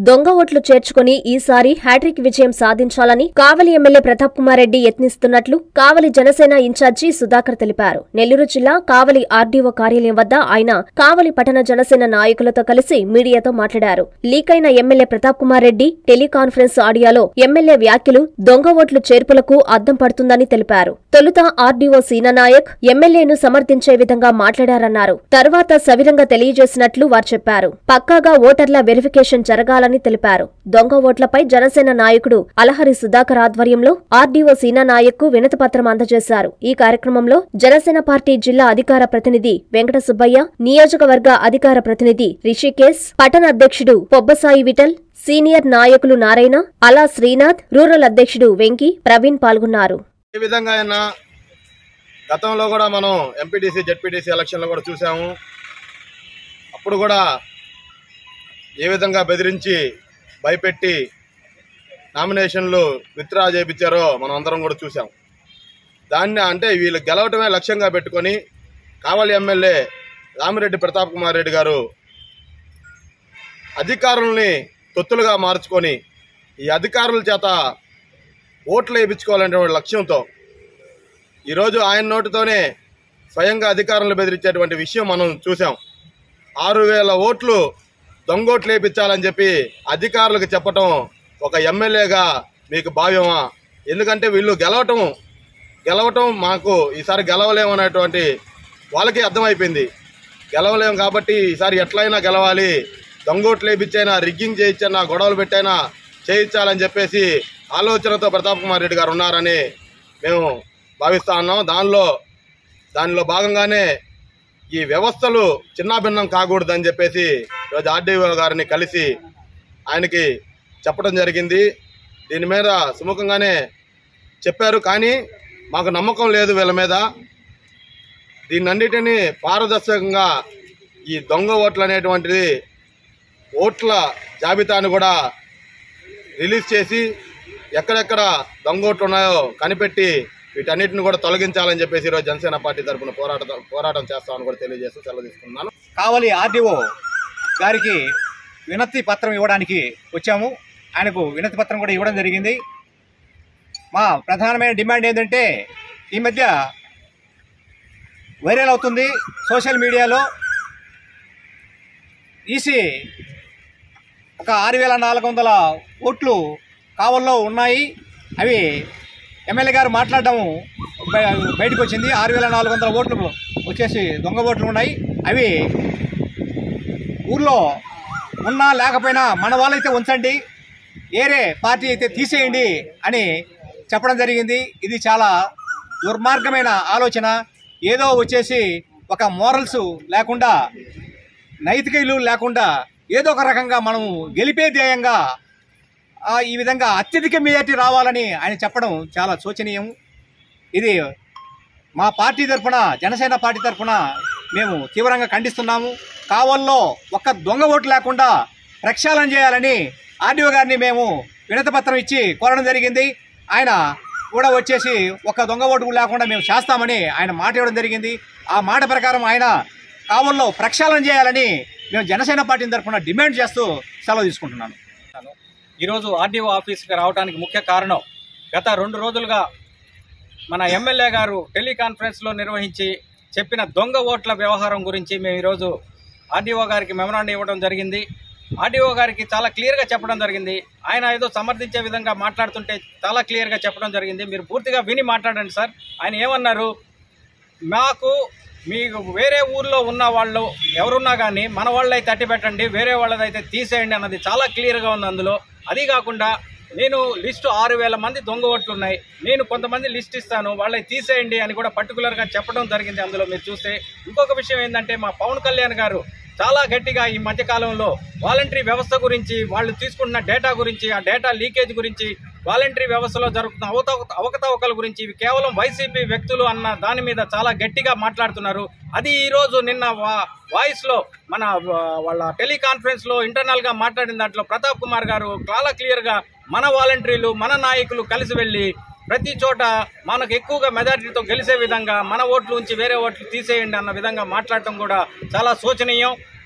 దొంగ ఓట్లు చేర్చుకుని ఈసారి హ్యాట్రిక్ విజయం సాధించాలని కావలి ఎమ్మెల్యే ప్రతాప్ కుమార్ రెడ్డి యత్నిస్తున్నట్లు కావలి జనసేన ఇన్ఛార్జి సుధాకర్ తెలిపారు నెల్లూరు జిల్లా కావలి ఆర్డీఓ కార్యాలయం వద్ద ఆయన కావలి పట్టణ జనసేన నాయకులతో కలిసి మీడియాతో మాట్లాడారు లీక్ అయిన ఎమ్మెల్యే ప్రతాప్ కుమార్ రెడ్డి టెలికాన్ఫరెన్స్ ఆడియోలో ఎమ్మెల్యే వ్యాఖ్యలు దొంగ ఓట్లు చేర్పులకు అద్దం పడుతుందని తెలిపారు తొలుత ఆర్డీఓ సీనానాయక్ ఎమ్మెల్యేను సమర్థించే విధంగా మాట్లాడారన్నారు తర్వాత సవిరంగా తెలియజేసినట్లు వారు చెప్పారు పక్కాగా ఓటర్ల వెరిఫికేషన్ జరగాలని తెలిపారు దొంగ ఓట్లపై జనసేన నాయకుడు అలహరి సుధాకర్ ఆధ్వర్యంలో ఆర్డీఓ సీనానాయక్ కు వినతిపత్రం అందజేశారు ఈ కార్యక్రమంలో జనసేన పార్టీ జిల్లా అధికార ప్రతినిధి వెంకట సుబ్బయ్య నియోజకవర్గ అధికార ప్రతినిధి రిషికేశ్ పట్టణ అధ్యక్షుడు పొబ్బసాయి విఠల్ సీనియర్ నాయకులు నారాయణ అలా శ్రీనాథ్ రూరల్ అధ్యక్షుడు వెంకీ ప్రవీణ్ పాల్గొన్నారు ఏ విధంగా అయినా గతంలో కూడా మనం ఎంపీటీసీ జెడ్పీటీసీ ఎలక్షన్లో కూడా చూసాము అప్పుడు కూడా ఏ విధంగా బెదిరించి భయపెట్టి నామినేషన్లు విత్డ్రా చేయించారో మనం అందరం కూడా చూసాం దాన్ని అంటే వీళ్ళు గెలవటమే లక్ష్యంగా పెట్టుకొని కావలి ఎమ్మెల్యే రామిరెడ్డి ప్రతాప్ కుమార్ రెడ్డి గారు అధికారుల్ని తొత్తులుగా మార్చుకొని ఈ అధికారుల చేత ఓట్లు వేయించుకోవాలనే లక్ష్యంతో ఈరోజు ఆయన నోటితోనే స్వయంగా అధికారులను బెదిరించేటువంటి విషయం మనం చూసాం ఆరు వేల ఓట్లు దొంగోట్లు వేయించాలని చెప్పి అధికారులకు చెప్పటం ఒక ఎమ్మెల్యేగా మీకు భావ్యమా ఎందుకంటే వీళ్ళు గెలవటం గెలవటం మాకు ఈసారి గెలవలేము అనేటువంటి వాళ్ళకి అర్థమైపోయింది గెలవలేము కాబట్టి ఈసారి ఎట్లయినా గెలవాలి దొంగోట్లు వేయించైనా రిగ్గింగ్ చేయించైనా గొడవలు పెట్టైనా చేయించాలని చెప్పేసి ఆలోచనతో ప్రతాప్ కుమార్ రెడ్డి గారు ఉన్నారని మేము భావిస్తా ఉన్నాం దానిలో దానిలో భాగంగానే ఈ వ్యవస్థలు చిన్నాభిన్నం కాకూడదని చెప్పేసి ఈరోజు ఆర్డీఓ గారిని కలిసి ఆయనకి చెప్పడం జరిగింది దీని మీద సుముఖంగానే చెప్పారు కానీ మాకు నమ్మకం లేదు వీళ్ళ మీద దీన్నన్నిటినీ పారదర్శకంగా ఈ దొంగ ఓట్లు అనేటువంటిది ఓట్ల జాబితాను కూడా రిలీజ్ చేసి ఎక్కడెక్కడ దొంగ ఓట్లు ఉన్నాయో కనిపెట్టి వీటన్నిటిని కూడా తొలగించాలని చెప్పేసి ఈరోజు జనసేన పార్టీ తరఫున పోరాట పోరాటం చేస్తామని కూడా తెలియజేస్తూ సెలవు తీసుకున్నాను కావలి ఆర్డీఓ గారికి వినతి పత్రం ఇవ్వడానికి వచ్చాము ఆయనకు వినతి పత్రం కూడా ఇవ్వడం జరిగింది మా ప్రధానమైన డిమాండ్ ఏంటంటే ఈ మధ్య వైరల్ అవుతుంది సోషల్ మీడియాలో ఈసీ ఒక ఆరు వేల నాలుగు వందల ఓట్లు కావల్లో ఉన్నాయి అవి ఎమ్మెల్యే గారు మాట్లాడడం బయ- బయటకు వచ్చింది ఆరు వేల నాలుగు వందల ఓట్లు వచ్చేసి దొంగ ఓట్లు ఉన్నాయి అవి ఊర్లో ఉన్నా లేకపోయినా మన వాళ్ళైతే ఉంచండి ఏరే పార్టీ అయితే తీసేయండి అని చెప్పడం జరిగింది ఇది చాలా దుర్మార్గమైన ఆలోచన ఏదో వచ్చేసి ఒక మోరల్స్ లేకుండా నైతిక విలువలు లేకుండా ఏదో ఒక రకంగా మనము గెలిపే ధ్యేయంగా ఆ, ఈ విధంగా అత్యధిక మెజార్టీ రావాలని ఆయన చెప్పడం చాలా శోచనీయం ఇది మా పార్టీ తరఫున జనసేన పార్టీ తరఫున మేము తీవ్రంగా ఖండిస్తున్నాము కావల్లో ఒక్క దొంగ ఓటు లేకుండా ప్రక్షాళన చేయాలని ఆర్డీఓ గారిని మేము వినతిపత్రం ఇచ్చి కోరడం జరిగింది ఆయన కూడా వచ్చేసి ఒక్క దొంగ ఓటు కూడా లేకుండా మేము చేస్తామని ఆయన మాట ఇవ్వడం జరిగింది ఆ మాట ప్రకారం ఆయన కావల్లో ప్రక్షాళన చేయాలని మేము జనసేన పార్టీ తరఫున డిమాండ్ చేస్తూ సెలవు తీసుకుంటున్నాను ఈరోజు ఆర్డీఓ ఆఫీస్కి రావడానికి ముఖ్య కారణం గత రెండు రోజులుగా మన ఎమ్మెల్యే గారు టెలికాన్ఫరెన్స్లో నిర్వహించి చెప్పిన దొంగ ఓట్ల వ్యవహారం గురించి మేము ఈరోజు ఆర్డీఓ గారికి మెమరాండం ఇవ్వడం జరిగింది ఆర్డీఓ గారికి చాలా క్లియర్గా చెప్పడం జరిగింది ఆయన ఏదో సమర్థించే విధంగా మాట్లాడుతుంటే చాలా క్లియర్గా చెప్పడం జరిగింది మీరు పూర్తిగా విని మాట్లాడండి సార్ ఆయన ఏమన్నారు మాకు మీకు వేరే ఊర్లో ఉన్న వాళ్ళు ఎవరున్నా కానీ మన వాళ్ళైతే తట్టి పెట్టండి వేరే వాళ్ళదైతే తీసేయండి అన్నది చాలా క్లియర్గా ఉంది అందులో అది కాకుండా నేను లిస్టు ఆరు వేల మంది దొంగ ఓట్లు ఉన్నాయి నేను కొంతమంది లిస్ట్ ఇస్తాను వాళ్ళని తీసేయండి అని కూడా పర్టికులర్గా చెప్పడం జరిగింది అందులో మీరు చూస్తే ఇంకొక విషయం ఏంటంటే మా పవన్ కళ్యాణ్ గారు చాలా గట్టిగా ఈ మధ్యకాలంలో వాలంటరీ వ్యవస్థ గురించి వాళ్ళు తీసుకుంటున్న డేటా గురించి ఆ డేటా లీకేజ్ గురించి వాలంటరీ వ్యవస్థలో జరుగుతున్న అవత అవకతవకల గురించి ఇవి కేవలం వైసీపీ వ్యక్తులు అన్న దాని మీద చాలా గట్టిగా మాట్లాడుతున్నారు అది ఈ రోజు నిన్న వా- వాయిస్ లో మన ఆ, వాళ్ళ టెలికాన్ఫరెన్స్ లో ఇంటర్నల్ గా మాట్లాడిన దాంట్లో ప్రతాప్ కుమార్ గారు చాలా క్లియర్ గా మన వాలంటీర్లు మన నాయకులు కలిసి వెళ్ళి ప్రతి చోట మనకు ఎక్కువగా మెజారిటీతో గెలిచే విధంగా మన ఓట్లు ఉంచి వేరే ఓట్లు తీసేయండి అన్న విధంగా మాట్లాడటం కూడా చాలా శోచనీయం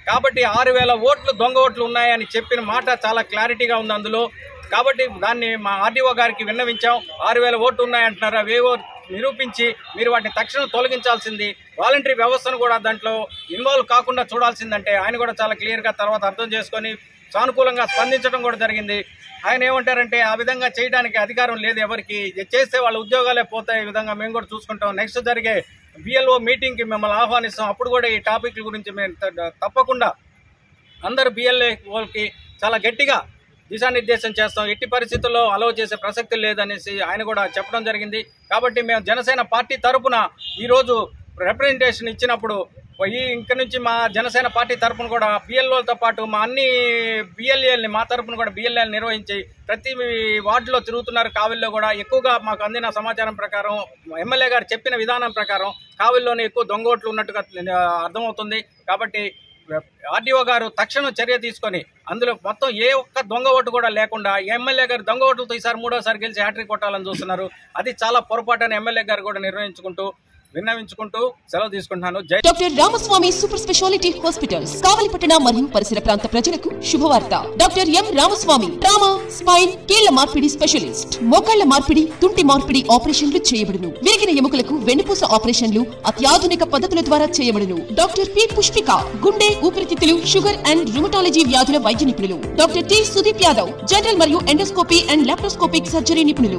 కాబట్టి ఆరు వేల ఓట్లు దొంగ ఓట్లు ఉన్నాయని చెప్పిన మాట చాలా క్లారిటీగా ఉంది అందులో కాబట్టి దాన్ని మా ఆర్డీఓ గారికి విన్నవించాం ఆరు వేల ఓట్లు ఉన్నాయంటున్నారు అవేవో నిరూపించి మీరు వాటిని తక్షణం తొలగించాల్సింది వాలంటరీ వ్యవస్థను కూడా దాంట్లో ఇన్వాల్వ్ కాకుండా చూడాల్సిందంటే ఆయన కూడా చాలా క్లియర్గా తర్వాత అర్థం చేసుకొని సానుకూలంగా స్పందించడం కూడా జరిగింది ఆయన ఏమంటారంటే ఆ విధంగా చేయడానికి అధికారం లేదు ఎవరికి ఇది చేస్తే వాళ్ళ ఉద్యోగాలే పోతాయి ఈ విధంగా మేము కూడా చూసుకుంటాం నెక్స్ట్ జరిగే బిఎల్ఓ మీటింగ్కి మిమ్మల్ని ఆహ్వానిస్తాం అప్పుడు కూడా ఈ టాపిక్ల గురించి మేము త- తప్పకుండా అందరు బిఎల్ఏ వాళ్ళకి చాలా గట్టిగా దిశానిర్దేశం చేస్తాం ఎట్టి పరిస్థితుల్లో అలవ్ చేసే ప్రసక్తి లేదనేసి ఆయన కూడా చెప్పడం జరిగింది కాబట్టి మేము జనసేన పార్టీ తరపున ఈరోజు రిప్రజెంటేషన్ ఇచ్చినప్పుడు ఈ ఇంక నుంచి మా జనసేన పార్టీ తరపున కూడా బిఎల్ఓలతో పాటు మా అన్ని బిఎల్ఏల్ని మా తరపున కూడా బిఎల్ఏలు నిర్వహించి ప్రతి వార్డులో తిరుగుతున్నారు కావిల్లో కూడా ఎక్కువగా మాకు అందిన సమాచారం ప్రకారం ఎమ్మెల్యే గారు చెప్పిన విధానం ప్రకారం కావిల్లోనే ఎక్కువ దొంగ ఓట్లు ఉన్నట్టుగా ఆ, అర్థమవుతుంది కాబట్టి ఆర్డీఓ గారు తక్షణం చర్య తీసుకొని అందులో మొత్తం ఏ ఒక్క దొంగ ఓటు కూడా లేకుండా ఎమ్మెల్యే గారు దొంగ ఓట్లతో ఈసారి మూడోసారి గెలిచి హ్యాట్రిక్ కొట్టాలని చూస్తున్నారు అది చాలా పొరపాటు అని ఎమ్మెల్యే గారు కూడా నిర్వహించుకుంటూ విన్నవించుకుంటూ సెలవు తీసుకుంటున్నాను జై doctor Ramaswamy super speciality hospitals కావలిపట్టణ మరియు పరిసర ప్రాంత ప్రజలకు శుభవార్త doctor M Ramaswamy trauma spine కీళ్ల మార్పిడి స్పెషలిస్ట్ మోకాళ్ల మార్పిడి తుంటి మార్పిడి ఆపరేషన్లు చేయబడును విరిగిన ఎముకలకు వెన్నుపూస ఆపరేషన్లు అత్యాధునిక పద్ధతుల ద్వారా చేయబడును డాక్టర్ పి పుష్పిక గుండె ఊపిరితిత్తులు షుగర్ అండ్ రుమటాలజీ వ్యాధుల వైద్య నిపుణులు doctor T Sudeep Yadav general మరియు ఎండోస్కోపీ అండ్ లాప్రోస్కోపిక్ సర్జరీ నిపుణులు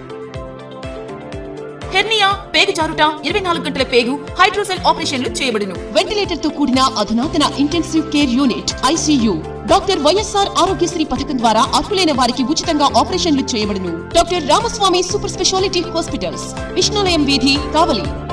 హెర్నియా పేగు జారుట ఇరవై నాలుగు గంటల పేగు హైడ్రోసెల్ ఆపరేషన్లు చేయబడును వెంటిలేటర్ తో కూడిన అధునాతన intensive care unit ICU doctor YSR Aarogyasri పథకం ద్వారా అర్హులైన వారికి ఉచితంగా ఆపరేషన్లు చేయబడును doctor Ramaswamy super speciality hospitals Vishnulayam వీధి కావలి